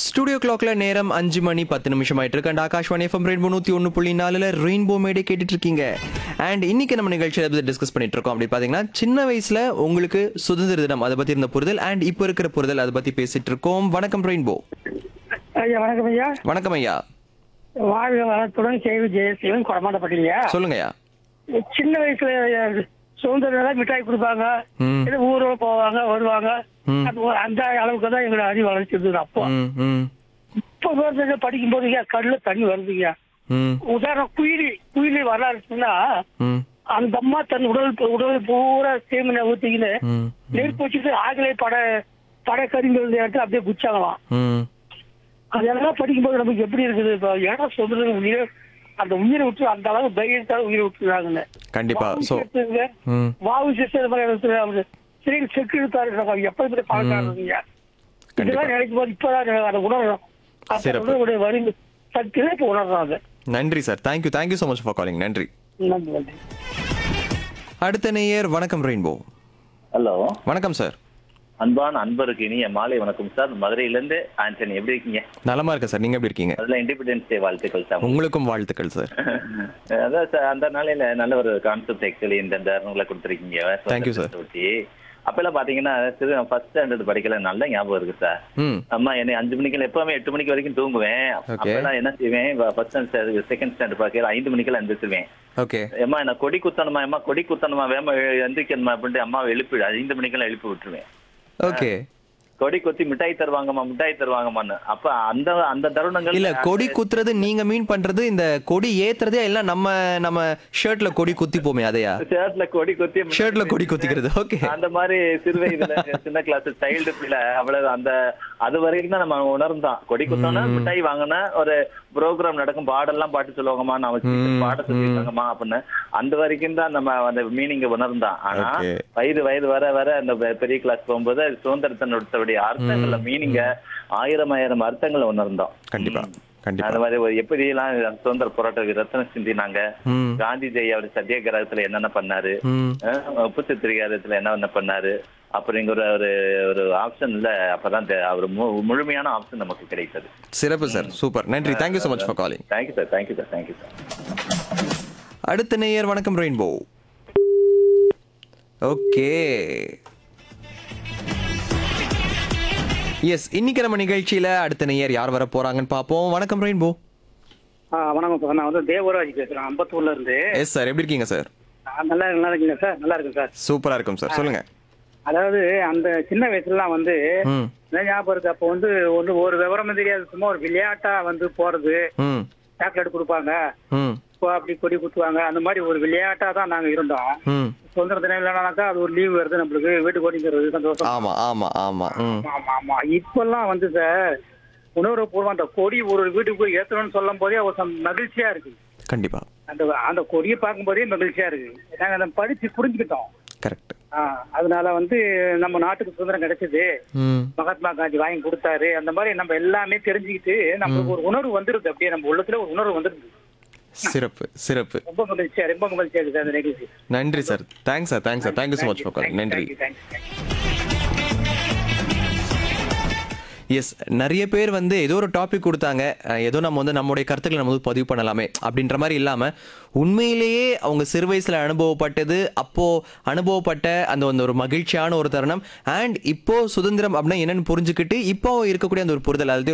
Studio கிளாக்ல நேரம் அஞ்சு மணி பத்து நிமிஷம் ஆயிட்டு இருக்கு அண்ட் ஆகாஷ்வாணி எஃப்எம் ரெயின்போ நூத்தி ஒன்று புள்ளி நாலுல ரெயின்போ மேடே கேட்டுட்டு இருக்கீங்க அண்ட் இன்னைக்கு நம்ம நிகழ்ச்சியை பத்தி டிஸ்கஸ் பண்ணிட்டு இருக்கோம் அப்படி பாத்தீங்கன்னா சின்ன வயசுல உங்களுக்கு சுதந்திர தினம் அதை பத்தி இருந்த புரிதல் அண்ட் இப்போ இருக்கிற புரிதல் அதை பத்தி பேசிட்டு இருக்கோம் வணக்கம் ரெயின்போ ஐயா வணக்கம் ஐயா வணக்கம் ஐயா வாழ்க வளத்துடன் கேள்வி ஜெயசீலன் கொடமாட்டப்பட்டீங்க சொல்லுங்கய்யா சின்ன வயசுல அஹ், சுதந்திரம் தான் மிட்டாய் கொடுப்பாங்க ம். இது ஊர்ல போவாங்க வருவாங்க ம். அது ஒரு அந்த அளவுக்கு தான் எங்களோட அறிவு வளர்ச்சி இருந்தது அப்போ ம் ம் இப்ப வந்து படிக்கும் போது கண்ணுல தண்ணி வருதுங்க ம் உதாரணம் குயிலி குயிலி வரலாறுன்னா ம் அந்த அம்மா தன் உடல் உடல் பூரா சேமினை ஊத்திக்கின்னு ம் நெருப்பு வச்சுட்டு ஆகலை பட படக்கறிங்கிறது எடுத்து அப்படியே குச்சாங்களாம் ம் அதெல்லாம் படிக்கும்போது நமக்கு எப்படி இருக்குது இப்போ இடம் சொல்றது உயிரை அந்த உயிரை விட்டு அந்த அளவு தைரியத்தால உயிரை விட்டுறாங்கன்னு கண்டிப்பா சோ ம் வாவு சிஸ்டர் மாதிரி இடத்துல அவரு சரி செக்கு இழுத்தாரு அவங்க எப்ப இப்படி பழக்காரங்க கண்டிப்பா இதெல்லாம் நினைக்கும் போது இப்பதான் எனக்கு அதை உணர்றோம் அந்த சிறப்பு. உணர்வுடைய வரி சக்தி இப்ப உணர்றோம் அதை நன்றி sir thank you thank you so much for calling நன்றி நன்றி நன்றி அடுத்த நேயர் வணக்கம் ரெயின்போ ஹலோ வணக்கம் சார் அன்பான அன்பருக்கு இனிய மாலை வணக்கம் சார் மதுரையிலேருந்து ஆண்டனி எப்படி இருக்கீங்க நலமா இருக்கேன் சார் நீங்க எப்படி இருக்கீங்க அதுல இண்டிபெண்டன்ஸ் டே வாழ்த்துக்கள் சார் உங்களுக்கும் வாழ்த்துக்கள் சார் அதான் சார் அந்த நாளையில நல்ல ஒரு கான்செப்ட் ஆக்சுவலி இந்த தருணங்களை கொடுத்துருக்கீங்க Thank you, sir. ஒட்டி அப்பெல்லாம் பாத்தீங்கன்னா சிறு ஃபர்ஸ்ட் ஸ்டாண்டர்ட் படிக்கல நல்ல ஞாபகம் இருக்கு சார் ம் அம்மா என்னை அஞ்சு மணிக்கு எப்பவுமே எட்டு மணிக்கு வரைக்கும் தூங்குவேன் Okay. அப்பெல்லாம் என்ன செய்வேன் ஃபர்ஸ்ட் ஸ்டாண்டர்ட் செகண்ட் ஸ்டாண்டர்ட் பார்க்கல ஐந்து மணிக்கெல்லாம் எந்திரிச்சிருவேன் ஓகே அம்மா என்ன கொடி குத்தணுமா அம்மா கொடி குத்தணுமா வேமா எந்திரிக்கணுமா அப்படின்ட்டு அம்மாவை எழுப்பி ஐந்து மணிக்கெல்லாம் எழுப்பி விட்டுருவேன் ஓகே கொடி கொத்தி மிட்டாய் தருவாங்கம்மா மிட்டாய் தருவாங்கம்மான்னு அப்ப அந்த அந்த தருணங்கள் இல்ல கொடி குத்துறது நீங்க மீன் பண்றது இந்த கொடி ஏத்துறதே எல்லாம் நம்ம நம்ம ஷர்ட்ல கொடி குத்தி போமே அதையா ஷர்ட்ல கொடி கொத்தி ஷர்ட்ல கொடி குத்திக்கிறது ஓகே அந்த மாதிரி சிறு வயதுல சின்ன கிளாஸ் சைல்டு பிள்ளை அவ்வளவு அந்த அது வரைக்கும் தான் நம்ம உணர்ந்தோம் கொடி குத்தோம்னா மிட்டாய் வாங்கினா ஒரு ப்ரோக்ராம் நடக்கும் பாடெல்லாம் பாட்டு சொல்லுவாங்கம்மா நான் வச்சு ம், பாட சொல்லிருக்காங்கம்மா அப்படின்னு அந்த வரைக்கும் தான் நம்ம அந்த மீனிங் உணர்ந்தோம் ஆனா Okay. வயது வயது வர வர அந்த பெ- பெரிய கிளாஸ் போகும்போது சுதந்திரத்தினுடைய அர்த்தங்கள மீனிங்க ஆயிரம் ஆயிரம் அர்த்தங்களை உணர்ந்தோம் கண்டிப்பா கண்டிப்பா அந்த மாதிரி ஒரு எப்படி எல்லாம் சுதந்திர போராட்ட ரத்தனம் சிந்தினாங்க ம் காந்தி ஜெய் அவர் சத்தியாகிரகத்துல என்னென்ன பண்ணாரு ம் அஹ் உப்பு சத்திரிகாரத்துல என்ன என்ன பண்ணாரு அப்படிங்கிற ஒரு ஒரு ஆப்ஷன்ல அப்பதான் தெ- அவர் மு- முழுமையான ஆப்ஷன் நமக்கு கிடைத்தது சிறப்பு சார் சூப்பர் நன்றி thank you so much for calling thank you sir thank you sir thank you sir அடுத்த நேயர் வணக்கம் ரெயின்போ ஓகே எஸ் இன்னைக்கு நம்ம நிகழ்ச்சியில அடுத்த நேயர் யார் வர போறாங்கன்னு பார்ப்போம் வணக்கம் ரெயின்போ ஆ, வணக்கம் சார் நான் வந்து தேவராஜ் பேசுறேன் அம்பத்தூர்ல இருந்து எஸ் சார் எப்படி இருக்கீங்க சார் ஆ, நல்லா நல்லா இருக்கீங்க சார் நல்லா இருக்கு சார் சூப்பரா இருக்கும் சார் சொல்லுங்க அதாவது அந்த சின்ன வயசுலாம் வந்து ம் என்ன ஞாபகம் இருக்கு அப்போ வந்து ஒன்று ஒரு விவரமும் தெரியாது சும்மா ஒரு விளையாட்டா வந்து போறது ம் சாக்லேட் கொடுப்பாங்க ம் இப்போ அப்படி கொடி குத்துவாங்க அந்த மாதிரி ஒரு விளையாட்டா தான் நாங்க இருந்தோம் ம் சுதந்திர தினம் இல்லைனாக்கா அது ஒரு லீவ் வருது நம்மளுக்கு வீட்டுக்கு ஓடிங்கிறது சந்தோஷம் ஆமா ஆமா ஆமா ம் ஆமா ஆமா இப்பெல்லாம் வந்து சார் உணர்வுபூர்வம் அந்த கொடி ஒரு வீட்டுக்கு போய் ஏத்தணும்னு சொல்லும் போதே ஒரு சம் மகிழ்ச்சியா இருக்கு கண்டிப்பா அந்த அந்த கொடியை பார்க்கும்போதே மகிழ்ச்சியா இருக்கு நாங்க அதை படிச்சு புரிஞ்சுக்கிட்டோம் கரெக்ட் ஆ, அதனால வந்து நம்ம நாட்டுக்கு சுதந்திரம் கிடைச்சது ம் மகாத்மா காந்தி வாங்கி கொடுத்தாரு அந்த மாதிரி நம்ம எல்லாமே தெரிஞ்சுக்கிட்டு நம்மளுக்கு ஒரு உணர்வு வந்துருது அப்படியே நம்ம உள்ளத்துல ஒரு உணர்வு வந்துருது சிறப்பு சிறப்பு ரொம்ப மகிழ்ச்சியா ரொம்ப மகிழ்ச்சியா இருக்குது அந்த நிகழ்ச்சி நன்றி sir thanks sir thanks sir thank you so much for calling நன்றி Thank you, thank you. Yes நிறைய பேர் வந்து ஏதோ ஒரு டாபிக் கொடுத்தாங்க அஹ் ஏதோ நம்ம வந்து நம்மளுடைய கருத்துக்களை நம்ம வந்து பதிவு பண்ணலாமே அப்படின்ற மாதிரி இல்லாம உண்மையிலேயே அவங்க சிறு வயசுல அனுபவப்பட்டது அப்போ அனுபவப்பட்ட அந்த வந்து ஒரு மகிழ்ச்சியான ஒரு தருணம் அண்ட் இப்போ சுதந்திரம் அப்படின்னா என்னன்னு புரிஞ்சுக்கிட்டு இப்போ இருக்கக்கூடிய அந்த ஒரு புரிதல் அதாவது